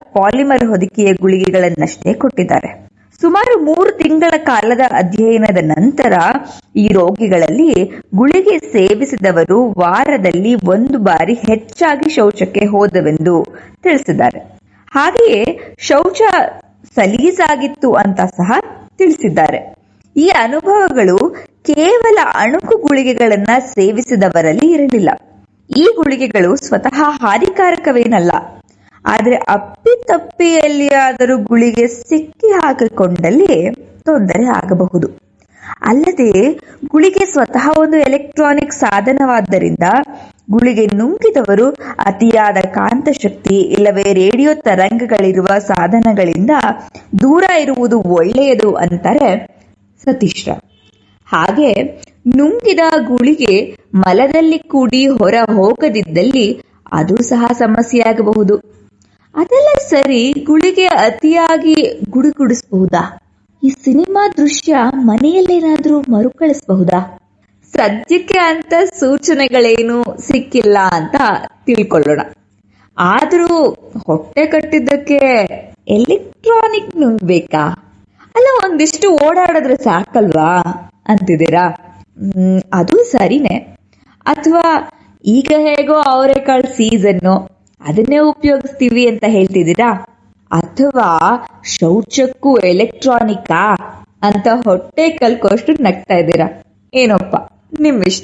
polymer ಹೊದಿಕೆಯ ಗುಳಿಗೆಗಳನ್ನಷ್ಟೇ ಕೊಟ್ಟಿದ್ದಾರೆ ಸುಮಾರು ಮೂರು ತಿಂಗಳ ಕಾಲದ ಅಧ್ಯಯನದ ನಂತರ ಈ ರೋಗಿಗಳಲ್ಲಿ ಗುಳಿಗೆ ಸೇವಿಸಿದವರು ವಾರದಲ್ಲಿ ಒಂದು ಬಾರಿ ಹೆಚ್ಚಾಗಿ ಶೌಚಕ್ಕೆ ಹೋದವೆಂದು ತಿಳಿಸಿದ್ದಾರೆ ಹಾಗೆಯೇ ಶೌಚ ಸಲೀಸಾಗಿತ್ತು ಅಂತ ಸಹ ತಿಳಿಸಿದ್ದಾರೆ ಈ ಅನುಭವಗಳು ಕೇವಲ ಅಣುಕು ಗುಳಿಗೆಗಳನ್ನ ಸೇವಿಸಿದವರಲ್ಲಿ ಇರಲಿಲ್ಲ ಈ ಗುಳಿಗೆಗಳು ಸ್ವತಃ ಹಾನಿಕಾರಕವೇನಲ್ಲ ಆದರೆ ಅಪ್ಪಿತಪ್ಪಿಯಲ್ಲಿಯಾದರೂ ಗುಳಿಗೆ ಸಿಕ್ಕಿ ಹಾಕಿಕೊಂಡಲ್ಲಿ ತೊಂದರೆ ಆಗಬಹುದು ಅಲ್ಲದೆ ಗುಳಿಗೆ ಸ್ವತಃ ಒಂದು ಎಲೆಕ್ಟ್ರಾನಿಕ್ ಸಾಧನವಾದ್ದರಿಂದ ಗುಳಿಗೆ ನುಂಗಿದವರು ಅತಿಯಾದ ಕಾಂತಶಕ್ತಿ ಇಲ್ಲವೇ ರೇಡಿಯೋ ತರಂಗಗಳಿರುವ ಸಾಧನಗಳಿಂದ ದೂರ ಇರುವುದು ಒಳ್ಳೆಯದು ಅಂತಾರೆ ಸತೀಶ್ ರಾವ್ ಹಾಗೆ ನುಂಗಿದ ಗುಳಿಗೆ ಮಲದಲ್ಲಿ ಕೂಡಿ ಹೊರ ಹೋಗದಿದ್ದಲ್ಲಿ ಅದು ಸಹ ಸಮಸ್ಯೆಯಾಗಬಹುದು ಅದೆಲ್ಲ ಸರಿ ಗುಳಿಗೆ ಅತಿಯಾಗಿ ಗುಡುಗುಡಿಸಬಹುದಾ ಈ ಸಿನಿಮಾ ದೃಶ್ಯ ಮನೆಯಲ್ಲೇನಾದ್ರೂ ಮರುಕಳಿಸಬಹುದಾ ಸದ್ಯಕ್ಕೆ ಅಂತ ಸೂಚನೆಗಳೇನು ಸಿಕ್ಕಿಲ್ಲ ಅಂತ ತಿಳ್ಕೊಳ್ಳೋಣ ಆದ್ರೂ ಹೊಟ್ಟೆ ಕಟ್ಟಿದ್ದಕ್ಕೆ ಎಲೆಕ್ಟ್ರಾನಿಕ್ ನುಂಗ್ಬೇಕಾ ಅಲ್ಲ ಒಂದಿಷ್ಟು ಓಡಾಡಿದ್ರೆ ಸಾಕಲ್ವಾ ಅಂತಿದ್ದೀರಾ ಹ್ಮ್ ಅದು ಸರಿನೇ ಅಥವಾ ಈಗ ಹೇಗೋ ಅವರೆಕಾಳು ಸೀಸನ್ನು ಅದನ್ನೇ ಉಪಯೋಗಿಸ್ತೀವಿ ಅಂತ ಹೇಳ್ತಿದ್ದೀರಾ ಅಥವಾ ಶೌಚಕ್ಕೂ ಎಲೆಕ್ಟ್ರಾನಿಕಾ ಅಂತ ಹೊಟ್ಟೆ ಕಲ್ಕೋಷ್ಟು ನಗ್ತಾ ಇದ್ದೀರಾ ಏನೋಪ್ಪ ನಿಮ್ ಇಷ್ಟ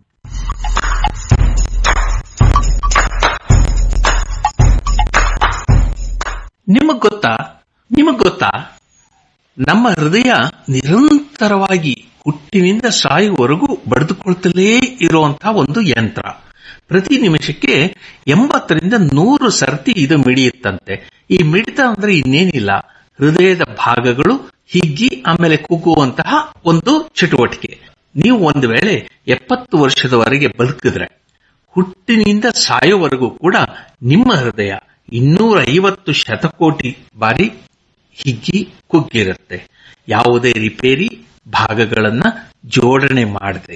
ನಿಮಗ್ ಗೊತ್ತಾ ನಿಮಗ್ ಗೊತ್ತಾ ನಮ್ಮ ಹೃದಯ ನಿರಂತರವಾಗಿ ಹುಟ್ಟಿನಿಂದ ಸಾಯುವವರೆಗೂ ಬಡಿದುಕೊಳ್ತಲೇ ಇರುವಂತಹ ಒಂದು ಯಂತ್ರ ಪ್ರತಿ ನಿಮಿಷಕ್ಕೆ ಎಂಬತ್ತರಿಂದ ನೂರು ಸರ್ತಿ ಇದು ಮಿಡಿಯುತ್ತಂತೆ ಈ ಮಿಡಿತ ಅಂದ್ರೆ ಇನ್ನೇನಿಲ್ಲ ಹೃದಯದ ಭಾಗಗಳು ಹಿಗ್ಗಿ ಆಮೇಲೆ ಕುಗ್ಗುವಂತಹ ಒಂದು ಚಟುವಟಿಕೆ ನೀವು ಒಂದು ವೇಳೆ ಎಪ್ಪತ್ತು ವರ್ಷದವರೆಗೆ ಬದುಕಿದ್ರೆ ಹುಟ್ಟಿನಿಂದ ಸಾಯೋವರೆಗೂ ಕೂಡ ನಿಮ್ಮ ಹೃದಯ ಇನ್ನೂರ ಐವತ್ತು ಶತಕೋಟಿ ಬಾರಿ ಹಿಗ್ಗಿ ಕುಗ್ಗಿರುತ್ತೆ ಯಾವುದೇ ರಿಪೇರಿ ಭಾಗಗಳನ್ನ ಜೋಡಣೆ ಮಾಡದೆ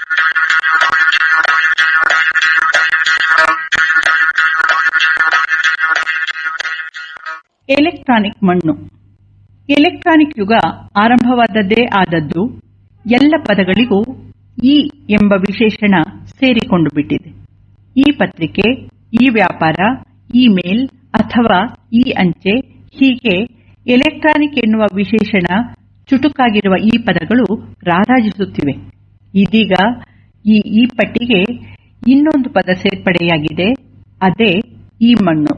ಎಲೆಕ್ಟ್ರಾನಿಕ್ ಮಣ್ಣು ಎಲೆಕ್ಟ್ರಾನಿಕ್ ಯುಗ ಆರಂಭವಾದದ್ದೇ ಆದದ್ದು ಎಲ್ಲ ಪದಗಳಿಗೂ ಇ ಎಂಬ ವಿಶೇಷಣ ಸೇರಿಕೊಂಡು ಬಿಟ್ಟಿದೆ ಈ ಪತ್ರಿಕೆ ಈ ವ್ಯಾಪಾರ ಇಮೇಲ್ ಅಥವಾ ಈ ಅಂಚೆ ಹೀಗೆ ಎಲೆಕ್ಟ್ರಾನಿಕ್ ಎನ್ನುವ ವಿಶೇಷಣ ಚುಟುಕಾಗಿರುವ ಈ ಪದಗಳು ರಾರಾಜಿಸುತ್ತಿವೆ ಇದೀಗ ಈ ಈ ಪಟ್ಟಿಗೆ ಇನ್ನೊಂದು ಪದ ಸೇರ್ಪಡೆಯಾಗಿದೆ ಅದೇ ಈ ಮಣ್ಣು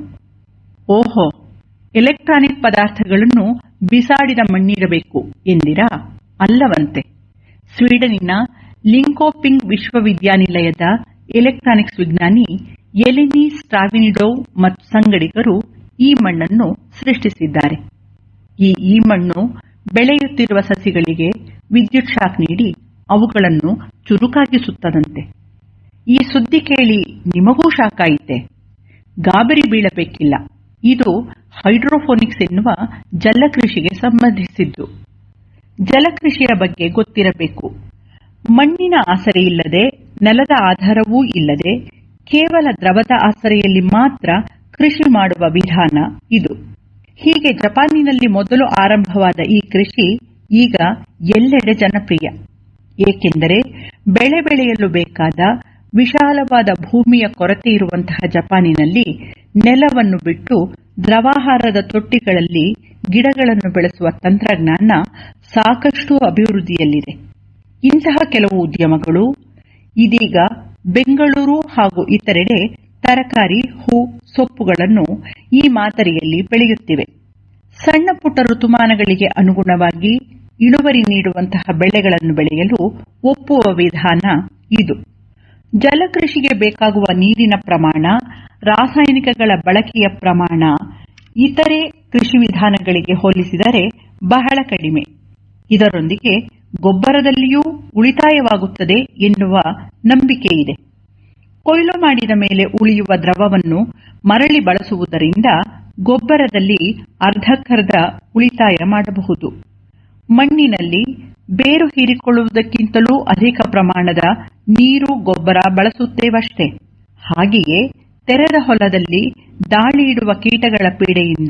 ಓಹೋ ಎಲೆಕ್ಟ್ರಾನಿಕ್ ಪದಾರ್ಥಗಳನ್ನು ಬಿಸಾಡಿದ ಮಣ್ಣಿರಬೇಕು ಎಂದಿರಾ ಅಲ್ಲವಂತೆ ಸ್ವೀಡನಿನ ಲಿಂಕೋಪಿಂಗ್ ವಿಶ್ವವಿದ್ಯಾನಿಲಯದ ಎಲೆಕ್ಟ್ರಾನಿಕ್ಸ್ ವಿಜ್ಞಾನಿ ಎಲಿನಿ ಸ್ಟ್ರಾವಿನಿಡೋವ್ ಮತ್ತು ಸಂಗಡಿಗರು ಈ ಮಣ್ಣನ್ನು ಸೃಷ್ಟಿಸಿದ್ದಾರೆ ಈ ಈ ಮಣ್ಣು ಬೆಳೆಯುತ್ತಿರುವ ಸಸಿಗಳಿಗೆ ವಿದ್ಯುತ್ ಶಾಕ್ ನೀಡಿ ಅವುಗಳನ್ನು ಚುರುಕಾಗಿಸುತ್ತದಂತೆ ಈ ಸುದ್ದಿ ಕೇಳಿ ನಿಮಗೂ ಶಾಕ್ ಆಯಿತೆ ಗಾಬರಿ ಬೀಳಬೇಕಿಲ್ಲ ಇದು ಹೈಡ್ರೋಫೋನಿಕ್ಸ್ ಎನ್ನುವ ಜಲಕೃಷಿಗೆ ಸಂಬಂಧಿಸಿದ್ದು ಜಲಕೃಷಿಯ ಬಗ್ಗೆ ಗೊತ್ತಿರಬೇಕು ಮಣ್ಣಿನ ಆಸರೆಯಿಲ್ಲದೆ ನೆಲದ ಆಧಾರವೂ ಇಲ್ಲದೆ ಕೇವಲ ದ್ರವದ ಆಸರೆಯಲ್ಲಿ ಮಾತ್ರ ಕೃಷಿ ಮಾಡುವ ವಿಧಾನ ಇದು ಹೀಗೆ ಜಪಾನಿನಲ್ಲಿ ಮೊದಲು ಆರಂಭವಾದ ಈ ಕೃಷಿ ಈಗ ಎಲ್ಲೆಡೆ ಜನಪ್ರಿಯ ಏಕೆಂದರೆ ಬೆಳೆ ಬೆಳೆಯಲು ಬೇಕಾದ ವಿಶಾಲವಾದ ಭೂಮಿಯ ಕೊರತೆ ಇರುವಂತಹ ಜಪಾನಿನಲ್ಲಿ ನೆಲವನ್ನು ಬಿಟ್ಟು ದ್ರವಾಹಾರದ ತೊಟ್ಟಿಗಳಲ್ಲಿ ಗಿಡಗಳನ್ನು ಬೆಳೆಸುವ ತಂತ್ರಜ್ಞಾನ ಸಾಕಷ್ಟು ಅಭಿವೃದ್ಧಿಯಲ್ಲಿದೆ ಇಂತಹ ಕೆಲವು ಉದ್ಯಮಗಳು ಇದೀಗ ಬೆಂಗಳೂರು ಹಾಗೂ ಇತರೆಡೆ ತರಕಾರಿ ಹೂ ಸೊಪ್ಪುಗಳನ್ನು ಈ ಮಾದರಿಯಲ್ಲಿ ಬೆಳೆಯುತ್ತಿವೆ ಸಣ್ಣ ಪುಟ್ಟ ಋತುಮಾನಗಳಿಗೆ ಅನುಗುಣವಾಗಿ ಇಳುವರಿ ನೀಡುವಂತಹ ಬೆಳೆಗಳನ್ನು ಬೆಳೆಯಲು ಒಪ್ಪುವ ವಿಧಾನ ಇದು ಜಲಕೃಷಿಗೆ ಬೇಕಾಗುವ ನೀರಿನ ಪ್ರಮಾಣ ರಾಸಾಯನಿಕಗಳ ಬಳಕೆಯ ಪ್ರಮಾಣ ಇತರೆ ಕೃಷಿ ವಿಧಾನಗಳಿಗೆ ಹೋಲಿಸಿದರೆ ಬಹಳ ಕಡಿಮೆ ಇದರೊಂದಿಗೆ ಗೊಬ್ಬರದಲ್ಲಿಯೂ ಉಳಿತಾಯವಾಗುತ್ತದೆ ಎನ್ನುವ ನಂಬಿಕೆ ಇದೆ ಕೊಯ್ಲು ಮಾಡಿದ ಮೇಲೆ ಉಳಿಯುವ ದ್ರವವನ್ನು ಮರಳಿ ಬಳಸುವುದರಿಂದ ಗೊಬ್ಬರದಲ್ಲಿ ಅರ್ಧಕ್ಕರ್ಧ ಉಳಿತಾಯ ಮಾಡಬಹುದು ಮಣ್ಣಿನಲ್ಲಿ ಬೇರು ಹೀರಿಕೊಳ್ಳುವುದಕ್ಕಿಂತಲೂ ಅಧಿಕ ಪ್ರಮಾಣದ ನೀರು ಗೊಬ್ಬರ ಬಳಸುತ್ತೇವಷ್ಟೇ ಹಾಗೆಯೇ ತೆರೆದ ಹೊಲದಲ್ಲಿ ದಾಳಿ ಇಡುವ ಕೀಟಗಳ ಪೀಡೆಯಿಂದ